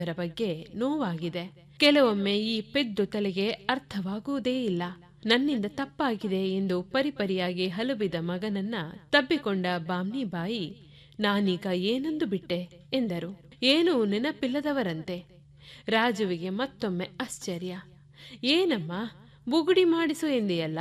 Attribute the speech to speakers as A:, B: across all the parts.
A: ಅದರ ಬಗ್ಗೆ ನೋವಾಗಿದೆ ಕೆಲವೊಮ್ಮೆ ಈ ಪೆದ್ದು ತಲೆಗೆ ಅರ್ಥವಾಗುವುದೇ ಇಲ್ಲ ನನ್ನಿಂದ ತಪ್ಪಾಗಿದೆ ಎಂದು ಪರಿಪರಿಯಾಗಿ ಹಲುಬಿದ ಮಗನನ್ನ ತಬ್ಬಿಕೊಂಡ ಬಾಮ್ನಿಬಾಯಿ ನಾನೀಗ ಏನಂದು ಬಿಟ್ಟೆ ಎಂದರು ಏನೂ ನೆನಪಿಲ್ಲದವರಂತೆ ರಾಜುವಿಗೆ ಮತ್ತೊಮ್ಮೆ ಆಶ್ಚರ್ಯ ಏನಮ್ಮ ಬುಗುಡಿ ಮಾಡಿಸು ಎಂದೆಯಲ್ಲ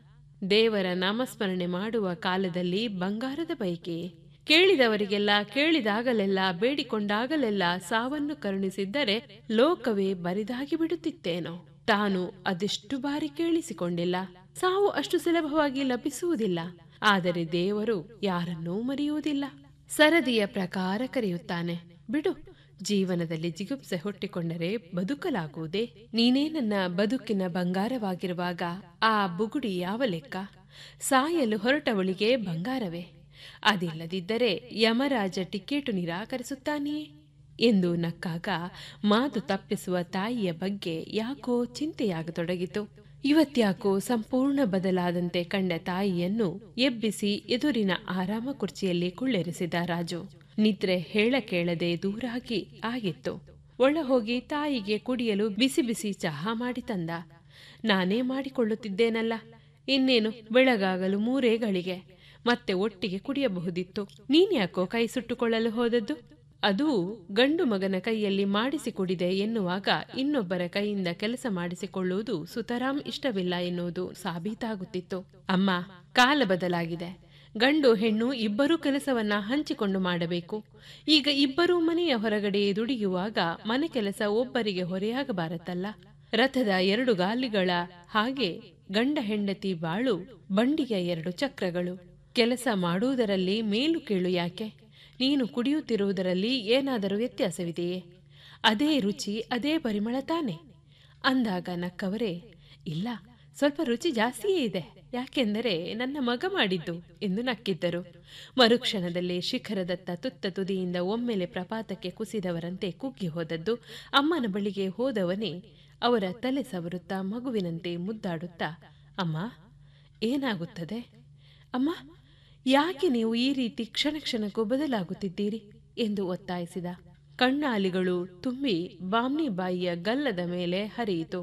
A: ದೇವರ ನಾಮಸ್ಮರಣೆ ಮಾಡುವ ಕಾಲದಲ್ಲಿ ಬಂಗಾರದ ಬೈಕೆ ಕೇಳಿದವರಿಗೆಲ್ಲ ಕೇಳಿದಾಗಲೆಲ್ಲ ಬೇಡಿಕೊಂಡಾಗಲೆಲ್ಲ ಸಾವನ್ನು ಕರುಣಿಸಿದ್ದರೆ ಲೋಕವೇ ಬರಿದಾಗಿ ಬಿಡುತ್ತಿತ್ತೇನೋ ತಾನು ಅದೆಷ್ಟು ಬಾರಿ ಕೇಳಿಸಿಕೊಂಡಿಲ್ಲ ಸಾವು ಅಷ್ಟು ಸುಲಭವಾಗಿ ಲಭಿಸುವುದಿಲ್ಲ ಆದರೆ ದೇವರು ಯಾರನ್ನೂ ಮರೆಯುವುದಿಲ್ಲ ಸರದಿಯ ಪ್ರಕಾರ ಕರೆಯುತ್ತಾನೆ ಬಿಡು ಜೀವನದಲ್ಲಿ ಜಿಗುಪ್ಸೆ ಹುಟ್ಟಿಕೊಂಡರೆ ಬದುಕಲಾಗುವುದೇ ನೀನೇ ನನ್ನ ಬದುಕಿನ ಬಂಗಾರವಾಗಿರುವಾಗ ಆ ಬುಗುಡಿ ಯಾವ ಲೆಕ್ಕ ಸಾಯಲು ಹೊರಟವಳಿಗೆ ಬಂಗಾರವೇ ಅದಿಲ್ಲದಿದ್ದರೆ ಯಮರಾಜ ಟಿಕೆಟು ನಿರಾಕರಿಸುತ್ತಾನೆಯೇ ಎಂದು ನಕ್ಕಾಗ ಮಾತು ತಪ್ಪಿಸುವ ತಾಯಿಯ ಬಗ್ಗೆ ಯಾಕೋ ಚಿಂತೆಯಾಗತೊಡಗಿತು ಇವತ್ಯಾಕೋ ಸಂಪೂರ್ಣ ಬದಲಾದಂತೆ ಕಂಡ ತಾಯಿಯನ್ನು ಎಬ್ಬಿಸಿ ಎದುರಿನ ಆರಾಮ ಕುರ್ಚಿಯಲ್ಲಿ ಕುಳ್ಳೆರಿಸಿದ ರಾಜು ನಿದ್ರೆ ಹೇಳ ಕೇಳದೆ ದೂರಾಗಿ ಆಗಿತ್ತು ಒಳ ಹೋಗಿ ತಾಯಿಗೆ ಕುಡಿಯಲು ಬಿಸಿ ಬಿಸಿ ಚಹಾ ಮಾಡಿ ತಂದ ನಾನೇ ಮಾಡಿಕೊಳ್ಳುತ್ತಿದ್ದೇನಲ್ಲ ಇನ್ನೇನು ಬೆಳಗಾಗಲು ಮೂರೇ ಗಳಿಗೆ ಮತ್ತೆ ಒಟ್ಟಿಗೆ ಕುಡಿಯಬಹುದಿತ್ತು ನೀನ್ಯಾಕೋ ಕೈ ಸುಟ್ಟುಕೊಳ್ಳಲು ಹೋದದ್ದು ಅದು ಗಂಡು ಮಗನ ಕೈಯಲ್ಲಿ ಮಾಡಿಸಿ ಕುಡಿದೆ ಎನ್ನುವಾಗ ಇನ್ನೊಬ್ಬರ ಕೈಯಿಂದ ಕೆಲಸ ಮಾಡಿಸಿಕೊಳ್ಳುವುದು ಸುತರಾಂ ಇಷ್ಟವಿಲ್ಲ ಎನ್ನುವುದು ಸಾಬೀತಾಗುತ್ತಿತ್ತು ಅಮ್ಮ ಕಾಲ ಬದಲಾಗಿದೆ ಗಂಡು ಹೆಣ್ಣು ಇಬ್ಬರೂ ಕೆಲಸವನ್ನ ಹಂಚಿಕೊಂಡು ಮಾಡಬೇಕು ಈಗ ಇಬ್ಬರೂ ಮನೆಯ ಹೊರಗಡೆ ದುಡಿಯುವಾಗ ಮನೆ ಕೆಲಸ ಒಬ್ಬರಿಗೆ ಹೊರೆಯಾಗಬಾರತ್ತಲ್ಲ ರಥದ ಎರಡು ಗಾಲಿಗಳ ಹಾಗೆ ಗಂಡ ಹೆಂಡತಿ ಬಾಳು ಬಂಡಿಯ ಎರಡು ಚಕ್ರಗಳು ಕೆಲಸ ಮಾಡುವುದರಲ್ಲಿ ಮೇಲು ಕೀಳು ಯಾಕೆ ನೀನು ಕುಡಿಯುತ್ತಿರುವುದರಲ್ಲಿ ಏನಾದರೂ ವ್ಯತ್ಯಾಸವಿದೆಯೇ ಅದೇ ರುಚಿ ಅದೇ ಪರಿಮಳ ತಾನೆ ಅಂದಾಗ ನಕ್ಕವರೇ ಇಲ್ಲ ಸ್ವಲ್ಪ ರುಚಿ ಜಾಸ್ತಿಯೇ ಇದೆ ಯಾಕೆಂದರೆ ನನ್ನ ಮಗ ಮಾಡಿದ್ದು ಎಂದು ನಕ್ಕಿದ್ದರು ಮರುಕ್ಷಣದಲ್ಲಿ ಶಿಖರದತ್ತ ತುತ್ತ ತುದಿಯಿಂದ ಒಮ್ಮೆಲೆ ಪ್ರಪಾತಕ್ಕೆ ಕುಸಿದವರಂತೆ ಕುಗ್ಗಿ ಹೋದದ್ದು ಅಮ್ಮನ ಬಳಿಗೆ ಹೋದವನೇ ಅವರ ತಲೆ ಸವರುತ್ತಾ ಮಗುವಿನಂತೆ ಮುದ್ದಾಡುತ್ತಾ ಅಮ್ಮ ಏನಾಗುತ್ತದೆ ಅಮ್ಮ ಯಾಕೆ ನೀವು ಈ ರೀತಿ ಕ್ಷಣ ಕ್ಷಣಕ್ಕೂ ಬದಲಾಗುತ್ತಿದ್ದೀರಿ ಎಂದು ಒತ್ತಾಯಿಸಿದ ಕಣ್ಣಾಲಿಗಳು ತುಂಬಿ ಬಾಮ್ನಿಬಾಯಿಯ ಗಲ್ಲದ ಮೇಲೆ ಹರಿಯಿತು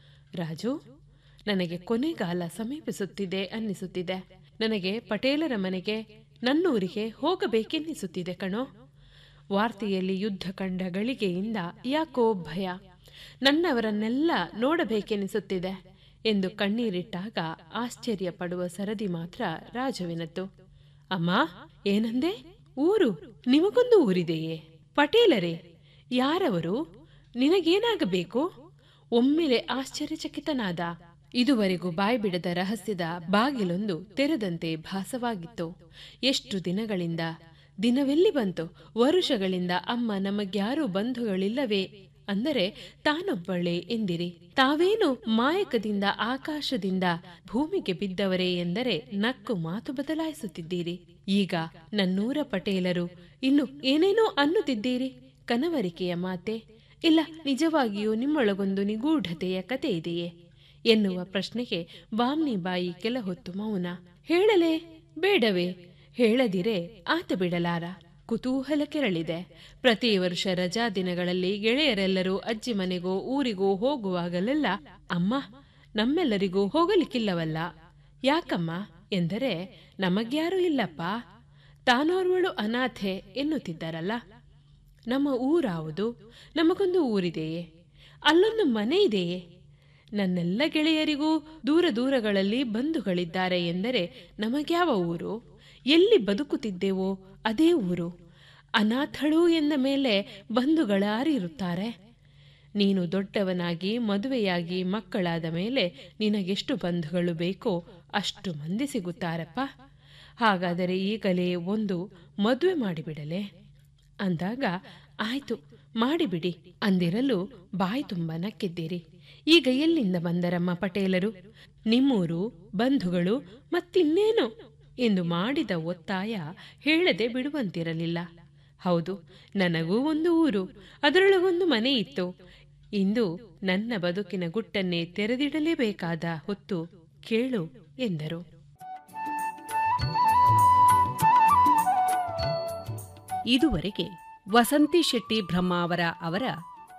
A: ರಾಜು ನನಗೆ ಕೊನೆಗಾಲ ಸಮೀಪಿಸುತ್ತಿದೆ ಅನ್ನಿಸುತ್ತಿದೆ ನನಗೆ ಪಟೇಲರ ಮನೆಗೆ ನನ್ನೂರಿಗೆ ಹೋಗಬೇಕೆನ್ನಿಸುತ್ತಿದೆ ಕಣೋ ವಾರ್ತೆಯಲ್ಲಿ ಯುದ್ಧ ಕಂಡ ಗಳಿಗೆಯಿಂದ ಯಾಕೋ ಭಯ ನನ್ನವರನ್ನೆಲ್ಲ ನೋಡಬೇಕೆನಿಸುತ್ತಿದೆ ಎಂದು ಕಣ್ಣೀರಿಟ್ಟಾಗ ಆಶ್ಚರ್ಯ ಪಡುವ ಸರದಿ ಮಾತ್ರ ರಾಜವಿನದ್ದು ಅಮ್ಮ ಏನಂದೆ ಊರು ನಿಮಗೊಂದು ಊರಿದೆಯೇ ಪಟೇಲರೇ ಯಾರವರು ನಿನಗೇನಾಗಬೇಕು ಒಮ್ಮೆಲೆ ಆಶ್ಚರ್ಯಚಕಿತನಾದ ಇದುವರೆಗೂ ಬಾಯ್ಬಿಡದ ರಹಸ್ಯದ ಬಾಗಿಲೊಂದು ತೆರೆದಂತೆ ಭಾಸವಾಗಿತ್ತು ಎಷ್ಟು ದಿನಗಳಿಂದ ದಿನವೆಲ್ಲಿ ಬಂತು ವರುಷಗಳಿಂದ ಅಮ್ಮ ನಮಗ್ಯಾರೂ ಬಂಧುಗಳಿಲ್ಲವೇ ಅಂದರೆ ತಾನೊಬ್ಬಳೇ ಎಂದಿರಿ ತಾವೇನು ಮಾಯಕದಿಂದ ಆಕಾಶದಿಂದ ಭೂಮಿಗೆ ಬಿದ್ದವರೇ ಎಂದರೆ ನಕ್ಕು ಮಾತು ಬದಲಾಯಿಸುತ್ತಿದ್ದೀರಿ ಈಗ ನನ್ನೂರ ಪಟೇಲರು ಇನ್ನು ಏನೇನೋ ಅನ್ನುತ್ತಿದ್ದೀರಿ ಕನವರಿಕೆಯ ಮಾತೆ ಇಲ್ಲ ನಿಜವಾಗಿಯೂ ನಿಮ್ಮೊಳಗೊಂದು ನಿಗೂಢತೆಯ ಕತೆ ಇದೆಯೇ ಎನ್ನುವ ಪ್ರಶ್ನೆಗೆ ಬಾಮ್ನಿ ಬಾಯಿ ಕೆಲ ಹೊತ್ತು ಮೌನ ಹೇಳಲೇ ಬೇಡವೇ ಹೇಳದಿರೆ ಆತ ಬಿಡಲಾರ ಕುತೂಹಲ ಕೆರಳಿದೆ ಪ್ರತಿ ವರ್ಷ ರಜಾ ದಿನಗಳಲ್ಲಿ ಗೆಳೆಯರೆಲ್ಲರೂ ಅಜ್ಜಿ ಮನೆಗೋ ಊರಿಗೋ ಹೋಗುವಾಗಲೆಲ್ಲ ಅಮ್ಮ ನಮ್ಮೆಲ್ಲರಿಗೂ ಹೋಗಲಿಕ್ಕಿಲ್ಲವಲ್ಲ ಯಾಕಮ್ಮ ಎಂದರೆ ನಮಗ್ಯಾರೂ ಇಲ್ಲಪ್ಪ ತಾನೋರ್ವಳು ಅನಾಥೆ ಎನ್ನುತ್ತಿದ್ದಾರಲ್ಲ ನಮ್ಮ ಊರಾವುದು ನಮಗೊಂದು ಊರಿದೆಯೇ ಅಲ್ಲೊಂದು ಮನೆ ಇದೆಯೇ ನನ್ನೆಲ್ಲ ಗೆಳೆಯರಿಗೂ ದೂರ ದೂರಗಳಲ್ಲಿ ಬಂಧುಗಳಿದ್ದಾರೆ ಎಂದರೆ ನಮಗ್ಯಾವ ಊರು ಎಲ್ಲಿ ಬದುಕುತ್ತಿದ್ದೆವೋ ಅದೇ ಊರು ಅನಾಥಳು ಎಂದ ಮೇಲೆ ಬಂಧುಗಳಾರಿರುತ್ತಾರೆ ನೀನು ದೊಡ್ಡವನಾಗಿ ಮದುವೆಯಾಗಿ ಮಕ್ಕಳಾದ ಮೇಲೆ ನಿನಗೆಷ್ಟು ಬಂಧುಗಳು ಬೇಕೋ ಅಷ್ಟು ಮಂದಿ ಸಿಗುತ್ತಾರಪ್ಪ ಹಾಗಾದರೆ ಈಗಲೇ ಒಂದು ಮದುವೆ ಮಾಡಿಬಿಡಲೇ ಅಂದಾಗ ಆಯ್ತು ಮಾಡಿಬಿಡಿ ಅಂದಿರಲು ಬಾಯಿ ತುಂಬ ನಕ್ಕಿದ್ದೀರಿ ಈಗ ಎಲ್ಲಿಂದ ಬಂದರಮ್ಮ ಪಟೇಲರು ನಿಮ್ಮೂರು ಬಂಧುಗಳು ಮತ್ತಿನ್ನೇನು ಎಂದು ಮಾಡಿದ ಒತ್ತಾಯ ಹೇಳದೆ ಬಿಡುವಂತಿರಲಿಲ್ಲ ಹೌದು ನನಗೂ ಒಂದು ಊರು ಅದರೊಳಗೊಂದು ಮನೆ ಇತ್ತು ಇಂದು ನನ್ನ ಬದುಕಿನ ಗುಟ್ಟನ್ನೇ ತೆರೆದಿಡಲೇಬೇಕಾದ ಹೊತ್ತು ಕೇಳು ಎಂದರು
B: ಇದುವರೆಗೆ ವಸಂತಿ ಶೆಟ್ಟಿ ಬ್ರಹ್ಮಾವರ ಅವರ